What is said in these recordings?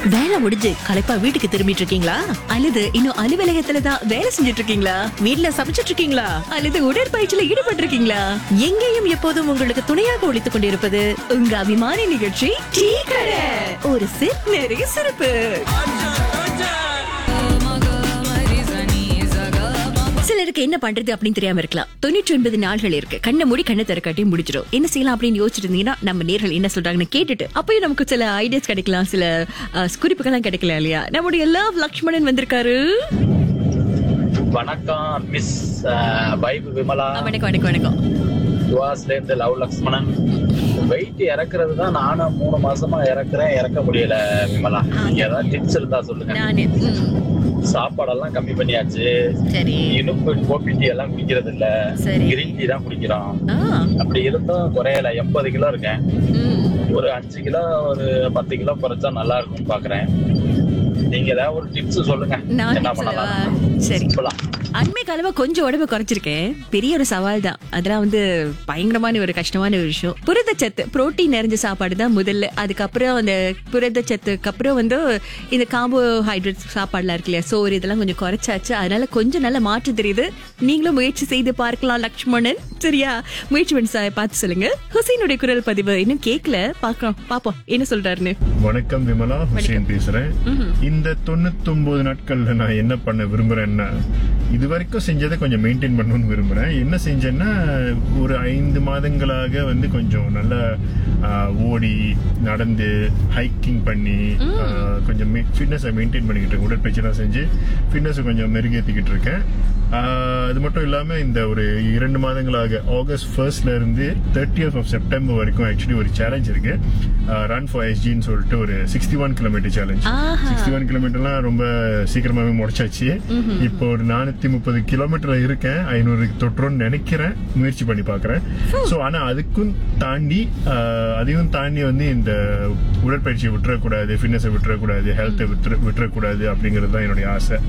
வேலை முடிஞ்சு களைப்பா வீட்டுக்கு திரும்பிட்டு இருக்கீங்களா அல்லது இன்னும் அலுவலகத்துல தான் வேலை செஞ்சுட்டு இருக்கீங்களா வீட்ல சமைச்சிட்டு இருக்கீங்களா அல்லது உடற்பயிற்சியில ஈடுபட்டு இருக்கீங்களா எங்கேயும் எப்போதும் உங்களுக்கு துணையாக ஒழித்துக் கொண்டிருப்பது உங்க அபிமான நிகழ்ச்சி டீ கடை ஒரு சிப் நிறைய சிறப்பு சிலருக்கு என்ன பண்றது அப்படின்னு தெரியாம இருக்கலாம் தொண்ணூற்றி ஒன்பது நாள்கள் இருக்கு கண்ணை மூடி கண்ணை திறக்காட்டி முடிச்சிடும் என்ன செய்யலாம் அப்படின்னு யோசிச்சிட்டு இருந்தீங்கன்னா நம்ம நேர்கள் என்ன சொல்றாங்கன்னு கேட்டுட்டு அப்பயும் நமக்கு சில ஐடியாஸ் கிடைக்கலாம் சில அஹ், குறிப்புகள்லாம் கிடைக்கலாம் இல்லையா நம்முடைய லவ் லக்ஷ்மணன் வந்திருக்காரு வணக்கம் மிஸ் அஹ், வைபு விமலா வணக்கம் வணக்கம் வணக்கம் யுவாஸ்ல இருந்து லவ் லக்ஷ்மணன் வெயிட் இறக்குறது தான் நானும் மூணு மாசமா இறக்குறேன் இறக்க முடியல விமலா நீங்க ஏதாவது டிப்ஸ் இருந்தா சொல்லுங்க நானு ம், சாப்பாடெல்லாம் கம்மி பண்ணியாச்சு சரி இனிப்பு கோபி டீ எல்லாம் குடிக்கிறது இல்ல சரி. கிரீன் டீ தான் குடிக்கிறோம் ஆ, அப்படி இருந்தும் குறையல எண்பது கிலோ இருக்கேன் ம். ஒரு அஞ்சு கிலோ ஒரு பத்து கிலோ குறைச்சா நல்லா இருக்கும்னு பாக்குறேன் நீங்க ஏதாவது ஒரு டிப்ஸ் சொல்லுங்க நான் என்ன tips சொல்லவா? பண்ணலாம் சரி சிம்பிளா அண்மை காலமா கொஞ்சம் உடம்பு குறைச்சிருக்கேன் பெரிய ஒரு சவால் தான் அதெல்லாம் வந்து பயங்கரமான ஒரு கஷ்டமான ஒரு விஷயம் புரதச்சத்து புரோட்டீன் நிறைஞ்ச சாப்பாடு தான் முதல்ல அதுக்கப்புறம் அந்த புரதச்சத்துக்கு அப்புறம் வந்து இந்த கார்போஹைட்ரேட் சாப்பாடுலாம் இருக்கு இல்லையா சோறு இதெல்லாம் கொஞ்சம் குறைச்சாச்சு அதனால கொஞ்சம் நல்ல மாற்றம் தெரியுது நீங்களும் முயற்சி செய்து பார்க்கலாம் லக்ஷ்மணன் சரியா முயற்சி பண்ணி சா- பார்த்து சொல்லுங்க ஹுசைனுடைய குரல் பதிவு இன்னும் கேட்கல பார்க்கலாம் பாப்போம் என்ன சொல்றாருன்னு வணக்கம் விமலா ஹுசேன் பேசுறேன் இந்த தொண்ணூத்தொன்பது நாட்கள்ல நான் என்ன பண்ண விரும்புறேன்னா இது வரைக்கும் செஞ்சதை கொஞ்சம் மெயின்டைன் பண்ணணும்னு விரும்புறேன் என்ன செஞ்சேன்னா ஒரு ஐந்து மாதங்களாக வந்து கொஞ்சம் நல்லா ஆஹ், ஓடி நடந்து ஹைக்கிங் பண்ணி ஆஹ், கொஞ்சம் ஃபிட்னஸை மெயின்டைன் பண்ணிக்கிட்டு இருக்கேன் உடற்பயிற்சிலாம் செஞ்சு ஃபிட்னஸை கொஞ்சம் மெருகேற்றிக்கிட்டு இருக்கேன் ஆஹ், அது மட்டும் இல்லாம இந்த ஒரு இரண்டு மாதங்களாக ஆகஸ்ட் ஃபர்ஸ்ட்ல இருந்து தேர்ட்டியத் ஆஃப் செப்டம்பர் வரைக்கும் ஆக்சுவலி ஒரு சேலஞ்ச் இருக்கு ரன் ஃபார் எஸ்ஜின்னு சொல்லிட்டு ஒரு சிக்ஸ்டி ஒன் கிலோமீட்டர் சேலஞ்ச் ஆஹா. சிக்ஸ்டி ஒன் கிலோமீட்டர்லாம் ரொம்ப சீக்கிரமாவே முடிச்சாச்சு இப்போ ஒரு நானூத்தி முப்பது கிலோமீட்டர்ல இருக்கேன் ஐநூறு தொற்றுன்னு நினைக்கிறேன் முயற்சி பண்ணி பாக்குறேன் சோ ஆனா அதுக்கும் தாண்டி ஆஹ், அதையும் தாண்டி வந்து இந்த உடற்பயிற்சியை விட்டுறக்கூடாது ஃபிட்னஸை விட்டுறக்கூடாது ஹெல்த்தை விட்டுற விட்டுறக்கூடாது அப்படிங்கிறது தான் என்னுடைய ஆசை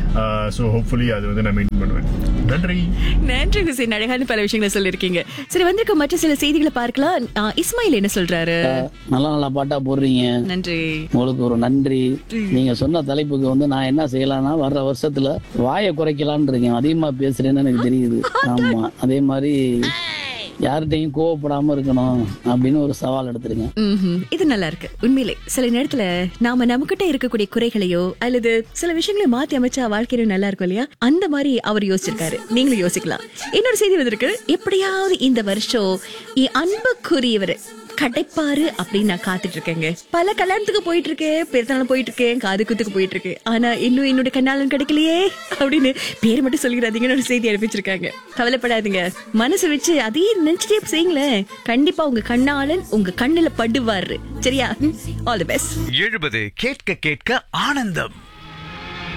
ஸோ ஹோப்ஃபுல்லி அது வந்து நான் மெயின்டைன் பண்ணுவேன் நன்றி நன்றி ஹுசைன் அழகான பல விஷயங்களை சொல்லியிருக்கீங்க சரி வந்திருக்க மற்ற சில செய்திகளை பார்க்கலாம் ஆ, இஸ்மாயில் என்ன சொல்றாரு நல்ல நல்ல பாட்டா போடுறீங்க நன்றி உங்களுக்கு ஒரு நன்றி நீங்க சொன்ன தலைப்புக்கு வந்து நான் என்ன செய்யலாம்னா வர்ற வருஷத்துல வாயை குறைக்கலாம்னு இருக்கேன் அதிகமா பேசுறேன்னு எனக்கு தெரியுது ஆமா அதே மாதிரி யார்கிட்டையும் கோவப்படாம இருக்கணும் அப்படின்னு ஒரு சவால் எடுத்திருக்கேன் ம்ஹும். இது நல்லா இருக்கு உண்மையிலே சில நேரத்துல நாம நமக்கிட்ட இருக்கக்கூடிய குறைகளையோ அல்லது சில விஷயங்களை மாத்தி அமைச்சா வாழ்க்கையில நல்லா இருக்கும் இல்லையா அந்த மாதிரி அவர் யோசிச்சிருக்காரு நீங்களும் யோசிக்கலாம் இன்னொரு செய்தி வந்திருக்கு எப்படியாவது இந்த வருஷம் என் அன்புக்குரியவர் கிடைப்பாரு அப்படின்னு நான் காத்துட்டு இருக்கேங்க பல கல்யாணத்துக்கு போயிட்டு இருக்கேன் பிறந்தநாள் போயிட்டு இருக்கேன் காது குத்துக்கு போயிட்டு இருக்கேன் ஆனா இன்னும் என்னோட கண்ணாளன் கிடைக்கலையே அப்படின்னு பேர் மட்டும் சொல்லிடாதீங்கன்னு ஒரு செய்தி அனுப்பிச்சிருக்காங்க கவலைப்படாதீங்க மனசு வச்சு அதையும் நினைச்சிட்டே செய்யுங்களேன் கண்டிப்பா உங்க கண்ணாளன் உங்க கண்ணுல படுவாரு சரியா ஆல் தி பெஸ்ட் எழுபது கேட்க கேட்க ஆனந்தம்